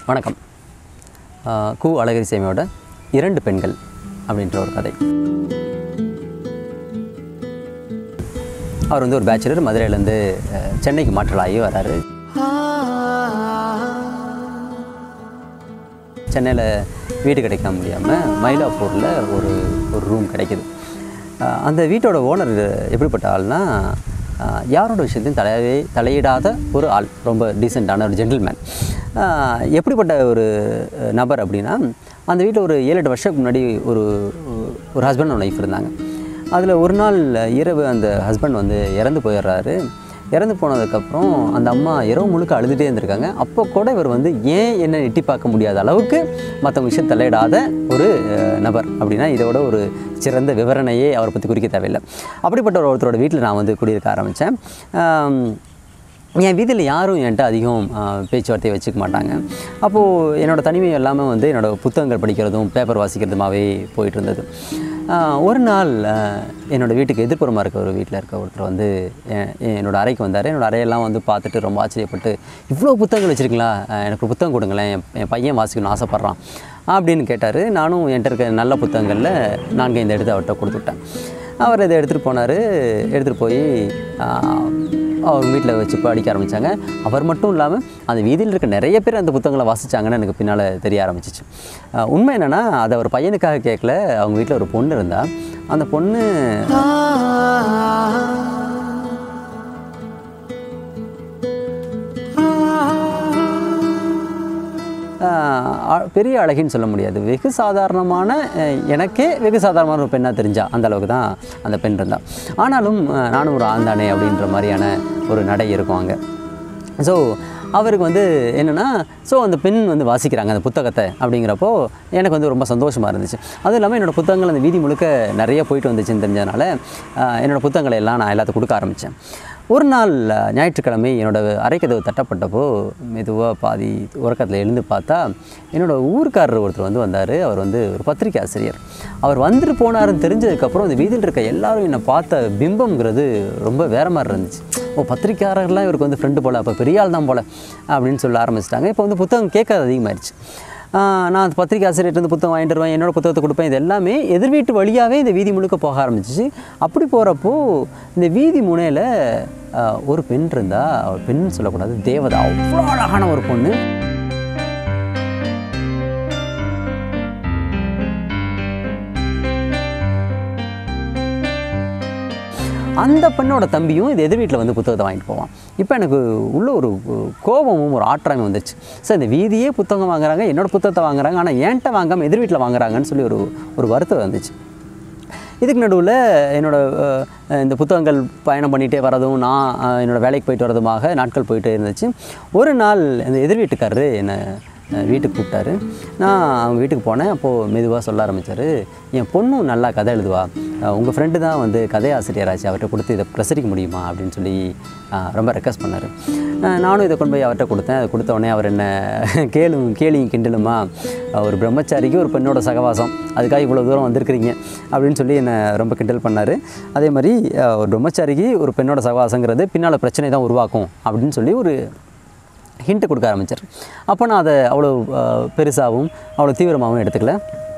வணக்கம் ஆஹ் கு அழகிரி சேமியோட இரண்டு பெண்கள் அப்படின்ற ஒரு கதை அவர் வந்து ஒரு பேச்சுலர் மதுரையிலேருந்து அஹ், சென்னைக்கு மாற்றலாகி வராரு சென்னையில் வீடு கிடைக்க முடியாமல் மயிலாப்பூரில் ஒரு ஒரு ரூம் கிடைக்குது ஆஹ் அந்த வீட்டோட ஓனர் எப்படிப்பட்ட ஆள்னா ஆஹ் யாரோட விஷயத்தையும் தலையவே தலையிடாத ஒரு ஆள் ரொம்ப டீசெண்டான ஒரு ஜென்டில்மேன் எப்படிப்பட்ட ஒரு அஹ், நபர் அப்படின்னா அந்த வீட்டில் ஒரு ஏழு எட்டு வருஷத்துக்கு முன்னாடி ஒரு ஒரு ஹஸ்பண்ட் அண்ட் ஒய்ஃப் இருந்தாங்க அதில் ஒரு நாள் இரவு அந்த ஹஸ்பண்ட் வந்து இறந்து போயிடுறாரு இறந்து போனதுக்கப்புறம் அந்த அம்மா இரவு முழுக்க அழுதுகிட்டே இருந்திருக்காங்க அப்போ கூட இவர் வந்து ஏன் என்ன எட்டி பார்க்க முடியாத அளவுக்கு மற்றவங்க விஷயம் தலையிடாத ஒரு அஹ், நபர் அப்படின்னா இதோட ஒரு சிறந்த விவரணையே அவரை பற்றி குறிக்க தேவையில்லை அப்படிப்பட்ட ஒரு ஒருத்தரோட வீட்டில் நான் வந்து குடியிருக்க ஆரம்பித்தேன் என் வீட்டில் யாரும் என்கிட்ட அதிகம் ஆஹ், பேச்சுவார்த்தையை வச்சுக்க மாட்டாங்க அப்போது என்னோடய தனிமை எல்லாமே வந்து என்னோடய புத்தகங்கள் படிக்கிறதும் பேப்பர் வாசிக்கிறதுமாவே போயிட்டு இருந்தது ஆஹ், ஒரு நாள் ஆஹ், என்னோட வீட்டுக்கு எதிர்ப்புறமாக இருக்க ஒரு வீட்டில் இருக்க ஒருத்தர் வந்து என் என்னோடய அறைக்கு வந்தார் என்னோடய அறையெல்லாம் வந்து பார்த்துட்டு ரொம்ப ஆச்சரியப்பட்டு இவ்வளோ புத்தகங்கள் வச்சுருக்கீங்களா ஆஹ், எனக்கு ஒரு புத்தகம் கொடுங்களேன் என் என் பையன் வாசிக்கணும்னு ஆசைப்பட்றான் அப்படின்னு கேட்டார் நானும் என்கிட்ட இருக்க நல்ல புத்தகங்களில் நான்கு ஐந்து எடுத்து அவர்கிட்ட கொடுத்துட்டேன் அவர் இதை எடுத்துகிட்டு போனார் எடுத்துகிட்டு போய் ஆஹ், அவர் வீட்டில் வச்சு படிக்க ஆரம்பித்தாங்க அவர் மட்டும் இல்லாமல் அந்த வீதியில் இருக்க நிறைய பேர் அந்த புத்தகங்களை வாசித்தாங்கன்னு எனக்கு பின்னால் தெரிய ஆரம்பிச்சிச்சு ஆஹ் உண்மை என்னென்னா அதை அவர் பையனுக்காக கேட்கல அவங்க வீட்டில் ஒரு பொண்ணு இருந்தா அந்த பொண்ணு ஆஹ் அ- பெரிய அழகின்னு சொல்ல முடியாது வெகு சாதாரணமான அஹ், எனக்கே வெகு சாதாரணமான ஒரு பெண்ணாக தெரிஞ்சா அந்த அளவுக்கு தான் அந்த பெண் இருந்தா ஆனாலும் அஹ், நானும் ஒரு ஆந்தானே அப்படின்ற மாதிரியான ஒரு நடை இருக்கும் அங்கே ஸோ அவருக்கு வந்து என்னென்னா ஸோ அந்த பெண் வந்து வாசிக்கிறாங்க அந்த புத்தகத்தை அப்படிங்கிறப்போ எனக்கு வந்து ரொம்ப சந்தோஷமாக இருந்துச்சு அதுவும் இல்லாமல் என்னோடய புத்தகங்கள் அந்த வீதி முழுக்க நிறைய போயிட்டு வந்துச்சுன்னு தெரிஞ்சதுனால ஆஹ், என்னோடய புத்தகங்களை எல்லாம் நான் எல்லாத்துக்கும் கொடுக்க ஆரம்பித்தேன் ஒரு நாள் அஹ், ஞாயிற்றுக்கிழமை என்னோட அரைக்கதவு தட்டப்பட்டப்போ மெதுவாக பாதி உறக்கத்தில் எழுந்து பார்த்தா என்னோட ஊர்க்காரர் ஒருத்தர் வந்து வந்தார் அவர் வந்து ஒரு பத்திரிக்கை ஆசிரியர் அவர் வந்துட்டு போனாருன்னு தெரிஞ்சதுக்கப்புறம் இந்த வீதியில் இருக்க எல்லாரும் என்னை பார்த்த பிம்பம்ங்கிறது ரொம்ப வேற மாதிரி இருந்துச்சு ஓ பத்திரிக்கையாளர்லாம் இவருக்கு வந்து ஃப்ரெண்டு போல அப்போ பெரிய ஆள் தான் போல அப்படின்னு சொல்ல ஆரம்பிச்சிட்டாங்க இப்போ வந்து புத்தகம் கேட்க அதிகமாகிடுச்சு ஆஹ் நான் அந்த பத்திரிக்கை ஆசிரியர்கிட்ட இருந்து புத்தகம் வாங்கிட்டு வருவேன் என்னோட புத்தகத்தை கொடுப்பேன் இது எல்லாமே எதிர் வீட்டு வழியாகவே இந்த வீதி முழுக்க போக ஆரம்பிச்சிச்சு அப்படி போகிறப்போ இந்த வீதி முனையில் ஒரு பெண் இருந்தா அவள் பெண் சொல்லக்கூடாது தேவதா அவ்வளோ அழகான ஒரு பொண்ணு அந்த பெண்ணோட தம்பியும் இது எதிர் வீட்டில் வந்து புத்தகத்தை வாங்கிட்டு போவான் இப்போ எனக்கு உள்ள ஒரு கோபமும் ஒரு ஆற்றாமை வந்துச்சு சார் இந்த வீதியே புத்தகம் வாங்குறாங்க என்னோட புத்தகத்தை வாங்குறாங்க ஆனால் ஏன்ட்ட வாங்காமல் எதிர் வீட்டில் வாங்குறாங்கன்னு சொல்லி ஒரு ஒரு வருத்தம் வந்துச்சு இதுக்கு நடுவில் என்னோட அஹ், இந்த புத்தகங்கள் பயணம் பண்ணிகிட்டே வரதும் நான் அஹ், என்னோட வேலைக்கு போயிட்டு வரதுமாக நாட்கள் போயிட்டே இருந்துச்சு ஒரு நாள் இந்த எதிர் வீட்டுக்காரரு என்னை அஹ், வீட்டுக்கு கூப்பிட்டாரு நான் அவங்க வீட்டுக்கு போனேன் அப்போது மெதுவாக சொல்ல ஆரம்பித்தார் என் பொண்ணும் நல்லா கதை எழுதுவா உங்கள் ஃப்ரெண்டு தான் வந்து கதை ஆசிரியராச்சு அவர்கிட்ட கொடுத்து இதை பிரசரிக்க முடியுமா அப்படின்னு சொல்லி அஹ், ரொம்ப ரெக்வஸ்ட் பண்ணார் நானும் இதை கொண்டு போய் அவர்கிட்ட கொடுத்தேன் அதை கொடுத்த உடனே அவர் என்ன கேளும் கேலியும் கிண்டலுமா ஒரு பிரம்மச்சாரிக்கு ஒரு பெண்ணோட சகவாசம் அதுக்காக இவ்வளோ தூரம் வந்திருக்கிறீங்க அப்படின்னு சொல்லி என்னை ரொம்ப கிண்டல் பண்ணார் அதே மாதிரி அஹ், ஒரு பிரம்மச்சாரிக்கு ஒரு பெண்ணோட சகவாசங்கிறது பின்னால் பிரச்சனை தான் உருவாக்கும் அப்படின்னு சொல்லி ஒரு ஹிண்ட்டு கொடுக்க ஆரம்பித்தார் அப்போ நான் அதை அவ்வளோ பெருசாகவும் அவ்வளோ தீவிரமாகவும் எடுத்துக்கல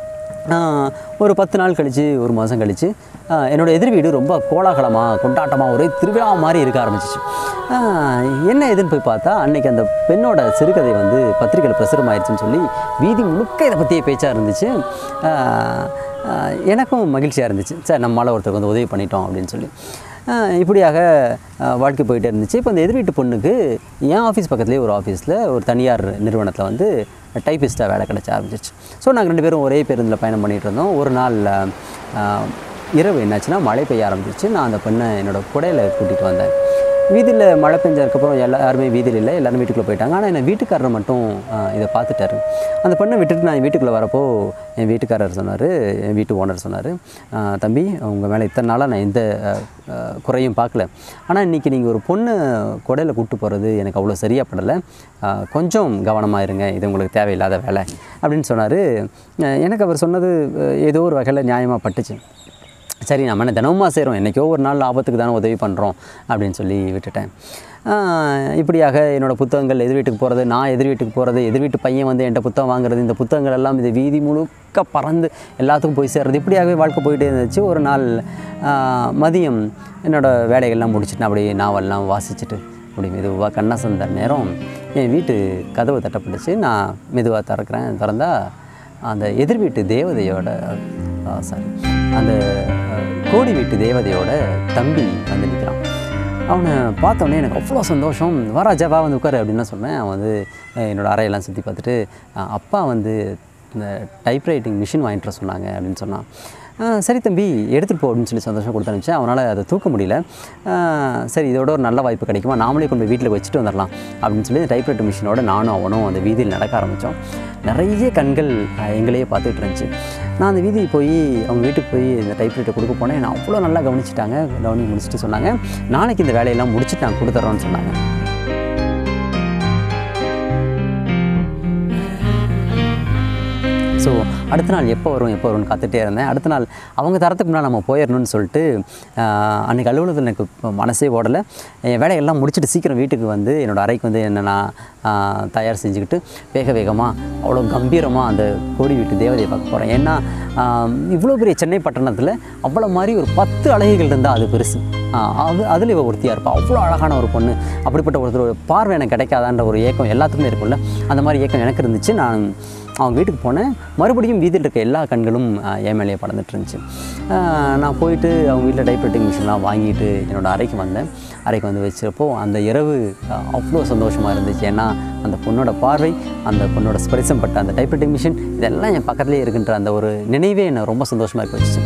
ஆஹ், ஒரு பத்து நாள் கழித்து ஒரு மாதம் கழித்து என்னோடய எதிர் வீடு ரொம்ப கோலாகலமாக கொண்டாட்டமாக ஒரே திருவிழா மாதிரி இருக்க ஆரம்பிச்சிச்சு ஆஹ், என்ன எதுன்னு போய் பார்த்தா அன்னைக்கு அந்த பெண்ணோட சிறுகதை வந்து பத்திரிக்கையில் பிரசுரமாயிருச்சுன்னு சொல்லி வீதி முழுக்க இதை பற்றியே பேச்சாக இருந்துச்சு ஆஹ், ஆஹ், எனக்கும் மகிழ்ச்சியாக இருந்துச்சு சார் நம்மளால் ஒருத்தருக்கு வந்து உதவி பண்ணிட்டோம் அப்படின்னு சொல்லி ஆஹ் இப்படியாக ஆஹ் வாழ்க்கை போயிட்டே இருந்துச்சு இப்போ இந்த எதிர் வீட்டு பொண்ணுக்கு என் ஆஃபீஸ் பக்கத்துலேயே ஒரு ஆஃபீஸில் ஒரு தனியார் நிறுவனத்தில் வந்து டைப்பிஸ்ட்டாக வேலை கிடைச்ச ஆரம்பிச்சிச்சு ஸோ நாங்கள் ரெண்டு பேரும் ஒரே பேருந்தில் பயணம் பண்ணிகிட்டு இருந்தோம் ஒரு நாள் ஆஹ், இரவு என்னாச்சுன்னா மழை பெய்ய ஆரம்பிச்சிச்சு நான் அந்த பெண்ணை என்னோடய குடையில் கூட்டிகிட்டு வந்தேன் வீதியில் மழை பெஞ்சதுக்கப்புறம் எல்லாருமே வீதியில் இல்லை எல்லாரும் வீட்டுக்குள்ளே போயிட்டாங்க ஆனால் என் வீட்டுக்காரர் மட்டும் ஆஹ், இதை பார்த்துட்டாரு அந்த பெண்ணை விட்டுட்டு நான் என் வீட்டுக்குள்ளே வரப்போ என் வீட்டுக்காரர் சொன்னார் என் வீட்டு ஓனர் சொன்னார் தம்பி உங்கள் மேலே இத்தனை நாளாக நான் எந்த ஆஹ், ஆஹ், குறையும் பார்க்கல ஆனால் இன்றைக்கி நீங்கள் ஒரு பொண்ணு கொடையில் கூப்பிட்டு போகிறது எனக்கு அவ்வளோ சரியாக படலை ஆஹ், கொஞ்சம் கவனமாக இருங்க இது உங்களுக்கு தேவையில்லாத வேலை அப்படின்னு சொன்னார் எனக்கு அவர் சொன்னது ஆஹ், ஏதோ ஒரு வகையில் நியாயமாக பட்டுச்சு சரி நம்ம என்ன தினமுமா செய்கிறோம் என்றைக்கோ ஒரு நாள் ஆபத்துக்கு தானே உதவி பண்ணுறோம் அப்படின்னு சொல்லி விட்டுட்டேன் ஆஹ் இப்படியாக என்னோடய புத்தகங்கள் எதிர் வீட்டுக்கு போகிறது நான் எதிர் வீட்டுக்கு போகிறது எதிர் வீட்டு பையன் வந்து என்கிட்ட புத்தகம் வாங்குறது இந்த புத்தகங்கள் எல்லாம் இது வீதி முழுக்க பறந்து எல்லாத்துக்கும் போய் சேர்றது இப்படியாகவே வாழ்க்கை போயிட்டே இருந்துச்சு ஒரு நாள் ஆஹ் மதியம் என்னோடய வேலைகள்லாம் முடிச்சுட்டு நான் அப்படியே நாவல்லாம் வாசிச்சுட்டு அப்படி மெதுவாக கண்ணசந்த நேரம் என் வீட்டு கதவு தட்டப்பட்டுச்சு நான் மெதுவாக திறக்கிறேன் திறந்தா அந்த எதிர் வீட்டு தேவதையோட சாரி அந்த அஹ், கோடி வீட்டு தேவதையோட தம்பி வந்து நிற்கிறான் அவனை பார்த்தோன்னே எனக்கு அவ்வளோ சந்தோஷம் வா ராஜா வா வந்து உட்காரு அப்படின்னு சொன்னேன் அவன் வந்து அஹ், என்னோட அறையெல்லாம் சுற்றி பார்த்துட்டு அஹ், அப்பா வந்து இந்த டைப்ரைட்டிங் மிஷின் வாங்கிட்டு வர சொன்னாங்க அப்படின்னு சொன்னான் "ஆ, சரி தம்பி எடுத்துகிட்டு போ அப்படின்னு சொல்லி சந்தோஷம் கொடுத்து அனுப்பிச்சேன் அவனால் அதை தூக்க முடியல ஆ, சரி இதோட ஒரு நல்ல வாய்ப்பு கிடைக்குமா நாமளே கொண்டு போய் வீட்டில் வச்சுட்டு வந்துடலாம் அப்படின்னு சொல்லி டைப்ரைட்டர் மிஷினோட நானும் அவனும் அந்த வீதியில் நடக்க ஆரம்பித்தோம் நிறைய கண்கள் அஹ், எங்களையே பார்த்துட்டு இருந்துச்சு நான் அந்த வீதிக்கு போய் அவங்க வீட்டுக்கு போய் இந்த டைப்ரைட்டர் கொடுக்க போனேன் நான் அவ்வளோ நல்லா கவனிச்சிட்டாங்க கவனிச்சு முடிச்சுட்டு சொன்னாங்க நாளைக்கு இந்த வேலையெல்லாம் முடிச்சுட்டு நான் கொடுத்துட்றோன்னு சொன்னாங்க ஸோ அடுத்த நாள் எப்போ வரும் எப்போ வரும்னு காத்துட்டே இருந்தேன் அடுத்த நாள் அவங்க தரத்துக்கு முன்னால் நம்ம போயிடணும்னு சொல்லிட்டு ஆஹ், அன்னைக்கு அலுவலகத்தில் எனக்கு இப்ப மனசே ஓடலை என் வேலையெல்லாம் முடிச்சுட்டு சீக்கிரம் வீட்டுக்கு வந்து என்னோடய அறைக்கு வந்து என்ன நான் ஆஹ், தயார் செஞ்சுக்கிட்டு வேக வேகமாக அவ்வளோ கம்பீரமாக அந்த கோடி வீட்டு தேவதையை பார்க்க போகிறேன் ஏன்னா ஆஹ், இவ்வளோ பெரிய சென்னை பட்டணத்தில் அவ்வளோ மாதிரி ஒரு பத்து அழகிகள் இருந்தால் அது பெருசு ஆஹ், அது அதில் இவ ஒருத்தியாக இருப்பா அவ்வளோ அழகான ஒரு பொண்ணு அப்படிப்பட்ட ஒருத்தர் ஒரு பார்வை எனக்கு கிடைக்காதான்ற ஒரு ஏக்கம் எல்லாத்துக்குமே இருக்கும்ல அந்த மாதிரி ஏக்கம் எனக்கு இருந்துச்சு நான் அவங்க வீட்டுக்கு போனேன் மறுபடியும் வீதியில் இருக்க எல்லா கண்களும் ஆஹ், என் மேலேயே படந்துட்டு இருந்துச்சு ஆஹ், நான் போயிட்டு அவங்க வீட்டில் டைப்ரைட்டிங் மிஷின்லாம் வாங்கிட்டு என்னோடய அறைக்கு வந்தேன் அறைக்கு வந்து வச்சப்போ அந்த இரவு ஆஹ், அவ்வளோ சந்தோஷமாக இருந்துச்சு ஏன்னா அந்த பொண்ணோட பார்வை அந்த பொண்ணோட ஸ்பரிசம் பட்ட அந்த டைப்ரைட்டிங் மிஷின் இதெல்லாம் என் பக்கத்துலேயே இருக்கின்ற அந்த ஒரு நினைவே என்னை ரொம்ப சந்தோஷமாக இருக்க வச்சுச்சு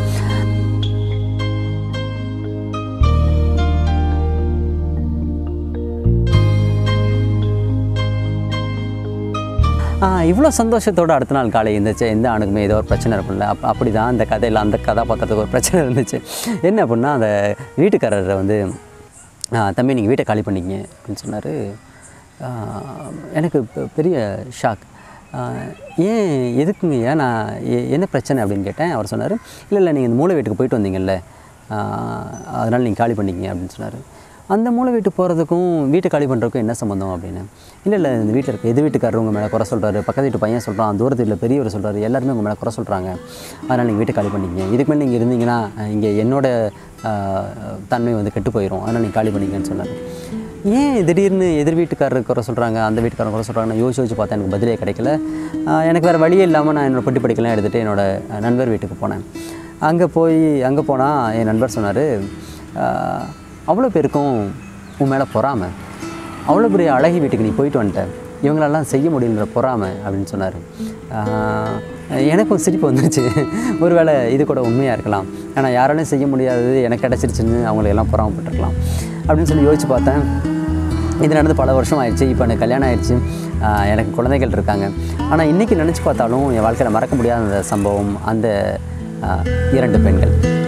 இவ்வளோ சந்தோஷத்தோடு அடுத்த நாள் காலை இருந்துச்சு எந்த ஆணுக்குமே ஏதோ ஒரு பிரச்சனை இருக்கும்ல அப் அப்படி தான் அந்த கதையில் அந்த கதாபாத்திரத்துக்கு ஒரு பிரச்சனை இருந்துச்சு என்ன அப்படின்னா அந்த வீட்டுக்காரர் வந்து "ஆ, தம்பி நீங்கள் வீட்டை காலி பண்ணிக்கங்க அப்படின்னு சொன்னார் எனக்கு பெ- பெரிய ஷாக் ஏன் எதுக்குங்க ஏன் நான் எ- என்ன பிரச்சனை அப்படின்னு கேட்டேன் அவர் சொன்னார் இல்லை இல்லை நீங்கள் இந்த மூளை வீட்டுக்கு போயிட்டு வந்தீங்கல்ல அதனால் நீங்கள் காலி பண்ணிக்கங்க அப்படின்னு சொன்னார் அந்த மூளை வீட்டு போகிறதுக்கும் வீட்டை காலி பண்ணுறதுக்கும் என்ன சம்மந்தம் அப்படின்னு இல்லை இல்லை இந்த வீட்டில் இருக்க எது வீட்டுக்காரர் உங்கள் மேலே குறை சொல்கிறாரு பக்கத்து வீட்டு பையன் சொல்கிறான் தூரத்து வீட்டில் பெரியவர் சொல்கிறாரு எல்லாருமே உங்கள் மேலே குறை சொல்கிறாங்க அதனால் நீங்கள் வீட்டை காலி பண்ணிக்கங்க இதுக்கு மேலே நீங்கள் இருந்தீங்கன்னா இங்கே என்னோட ஆஹ், தன்மை வந்து கெட்டு போயிடும் அதனால் நீங்கள் காலி பண்ணிக்கங்கன்னு சொன்னார் ஏன் திடீர்னு எதிர் வீட்டுக்காரர் குறை சொல்கிறாங்க அந்த வீட்டுக்காரர் குறை சொல்கிறாங்க நான் யோசிச்சு யோசிச்சு பார்த்தேன் எனக்கு பதிலே கிடைக்கல ஆஹ், எனக்கு வேறு வழியே இல்லாமல் நான் என்னோடய பொட்டி படிக்கலாம் எடுத்துகிட்டு என்னோடய நண்பர் வீட்டுக்கு போனேன் அங்கே போய் அங்கே போனால் என் நண்பர் சொன்னார் அவ்வளோ பேருக்கும் உன் மேலே பொறாமை அவ்வளோ பெரிய அழகி வீட்டுக்கு நீ போயிட்டு வந்துட்ட இவங்களெல்லாம் செய்ய முடியலன்ற பொறாமை அப்படின்னு சொன்னார் எனக்கும் சிரிப்பு வந்துருச்சு ஒருவேளை இது கூட உண்மையாக இருக்கலாம் ஆனால் யாராலையும் செய்ய முடியாதது எனக்கு கிடச்சிருச்சுன்னு அவங்களையெல்லாம் பொறாமப்பட்டிருக்கலாம் அப்படின்னு சொல்லி யோசிச்சு பார்த்தேன் இது நடந்து பல வருஷம் ஆயிடுச்சு இப்போ எனக்கு கல்யாணம் ஆயிடுச்சு ஆஹ் எனக்கு குழந்தைகள் இருக்காங்க ஆனால் இன்றைக்கி நினச்சி பார்த்தாலும் என் வாழ்க்கையில் மறக்க முடியாத அந்த சம்பவம் அந்த ஆஹ் இரண்டு பெண்கள்